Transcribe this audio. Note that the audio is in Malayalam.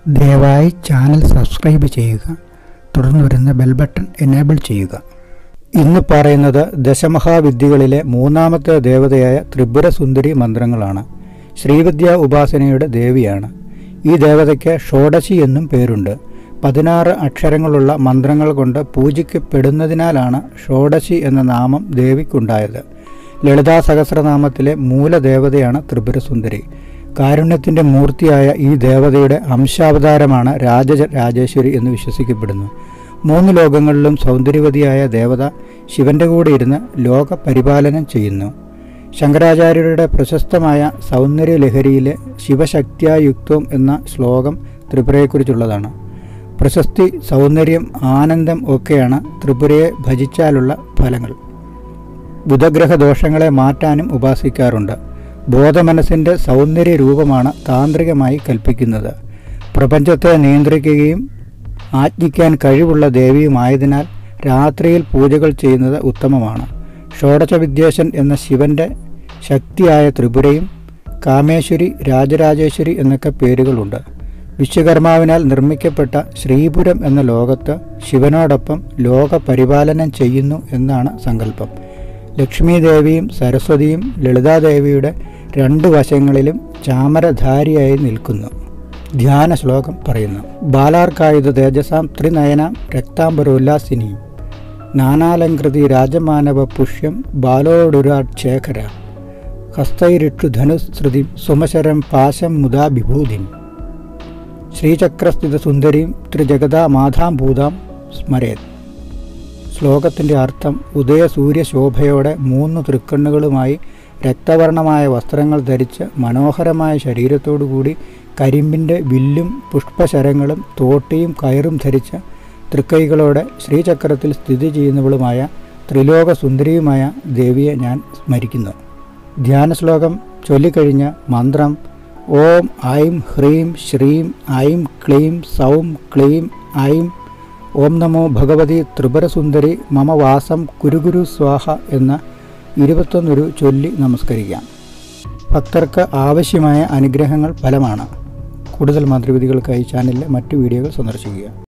ദയവായി ചാനൽ സബ്സ്ക്രൈബ് ചെയ്യുക തുടർന്ന് വരുന്ന ബെൽ ബട്ടൺ എനേബിൾ ചെയ്യുക ഇന്ന് പറയുന്നത് ദശമഹാവിദ്യകളിലെ മൂന്നാമത്തെ ദേവതയായ ത്രിപുര സുന്ദരി മന്ത്രങ്ങളാണ് ശ്രീവിദ്യ ഉപാസനയുടെ ദേവിയാണ് ഈ ദേവതയ്ക്ക് ഷോഡശി എന്നും പേരുണ്ട് പതിനാറ് അക്ഷരങ്ങളുള്ള മന്ത്രങ്ങൾ കൊണ്ട് പൂജിക്കപ്പെടുന്നതിനാലാണ് ഷോഡശി എന്ന നാമം ദേവിക്കുണ്ടായത് ലളിതാ സഹസ്രനാമത്തിലെ മൂലദേവതയാണ് ത്രിപുരസുന്ദരി കാരുണ്യത്തിൻ്റെ മൂർത്തിയായ ഈ ദേവതയുടെ അംശാവതാരമാണ് രാജ രാജേശ്വരി എന്ന് വിശ്വസിക്കപ്പെടുന്നു മൂന്ന് ലോകങ്ങളിലും സൗന്ദര്യവതിയായ ദേവത ശിവന്റെ കൂടെ ഇരുന്ന് ലോക പരിപാലനം ചെയ്യുന്നു ശങ്കരാചാര്യരുടെ പ്രശസ്തമായ സൗന്ദര്യലഹരിയിലെ ശിവശക്തിയായുക്തം എന്ന ശ്ലോകം ത്രിപുരയെക്കുറിച്ചുള്ളതാണ് പ്രശസ്തി സൗന്ദര്യം ആനന്ദം ഒക്കെയാണ് ത്രിപുരയെ ഭജിച്ചാലുള്ള ഫലങ്ങൾ ബുധഗ്രഹ ദോഷങ്ങളെ മാറ്റാനും ഉപാസിക്കാറുണ്ട് ബോധമനസ്സിൻ്റെ സൗന്ദര്യ രൂപമാണ് താന്ത്രികമായി കൽപ്പിക്കുന്നത് പ്രപഞ്ചത്തെ നിയന്ത്രിക്കുകയും ആജ്ഞിക്കാൻ കഴിവുള്ള ദേവിയുമായതിനാൽ രാത്രിയിൽ പൂജകൾ ചെയ്യുന്നത് ഉത്തമമാണ് ഷോഡശ വിദ്യേശൻ എന്ന ശിവന്റെ ശക്തിയായ ത്രിപുരയും കാമേശ്വരി രാജരാജേശ്വരി എന്നൊക്കെ പേരുകളുണ്ട് വിശ്വകർമാവിനാൽ നിർമ്മിക്കപ്പെട്ട ശ്രീപുരം എന്ന ലോകത്ത് ശിവനോടൊപ്പം ലോക പരിപാലനം ചെയ്യുന്നു എന്നാണ് സങ്കല്പം ലക്ഷ്മി ദേവിയും സരസ്വതിയും ലളിതാദേവിയുടെ രണ്ട് വശങ്ങളിലും ചാമരധാരിയായി നിൽക്കുന്നു ധ്യാന ശ്ലോകം പറയുന്നു ബാലാർക്കായുധ തേജസാം ത്രിനയനാം രക്താംബരോല്ലാസിനിയും നാനാലങ്കൃതി രാജമാനവ പുഷ്യം ബാലോടുരാട് ശേഖര ഹസ്തൈരിക്ഷു ധനുശ്രുതി സുമശരം പാശം മുദാ വിഭൂതിം ശ്രീചക്രസ്ഥിത സുന്ദരീം ത്രിജഗതാ മാധാംഭൂതാം സ്മരേത് ശ്ലോകത്തിൻ്റെ അർത്ഥം ഉദയസൂര്യ ശോഭയോടെ മൂന്ന് തൃക്കണ്ണുകളുമായി രക്തവർണമായ വസ്ത്രങ്ങൾ ധരിച്ച് മനോഹരമായ ശരീരത്തോടുകൂടി കരിമ്പിൻ്റെ വില്ലും പുഷ്പശരങ്ങളും തോട്ടിയും കയറും ധരിച്ച് തൃക്കൈകളോടെ ശ്രീചക്രത്തിൽ സ്ഥിതി ചെയ്യുന്നവളുമായ ത്രിലോക സുന്ദരിയുമായ ദേവിയെ ഞാൻ സ്മരിക്കുന്നു ധ്യാന ശ്ലോകം ചൊല്ലിക്കഴിഞ്ഞ മന്ത്രം ഓം ഐം ഹ്രീം ശ്രീം ഐം ക്ലീം സൗം ക്ലീം ഐം ഓം നമോ ഭഗവതി ത്രിപുരസുന്ദരി മമ വാസം കുരുഗുരു സ്വാഹ എന്ന ഇരുപത്തൊന്നൊരു ചൊല്ലി നമസ്കരിക്കാം ഭക്തർക്ക് ആവശ്യമായ അനുഗ്രഹങ്ങൾ ഫലമാണ് കൂടുതൽ മന്ത്രവിധികൾക്കായി ചാനലിലെ മറ്റു വീഡിയോകൾ സന്ദർശിക്കുക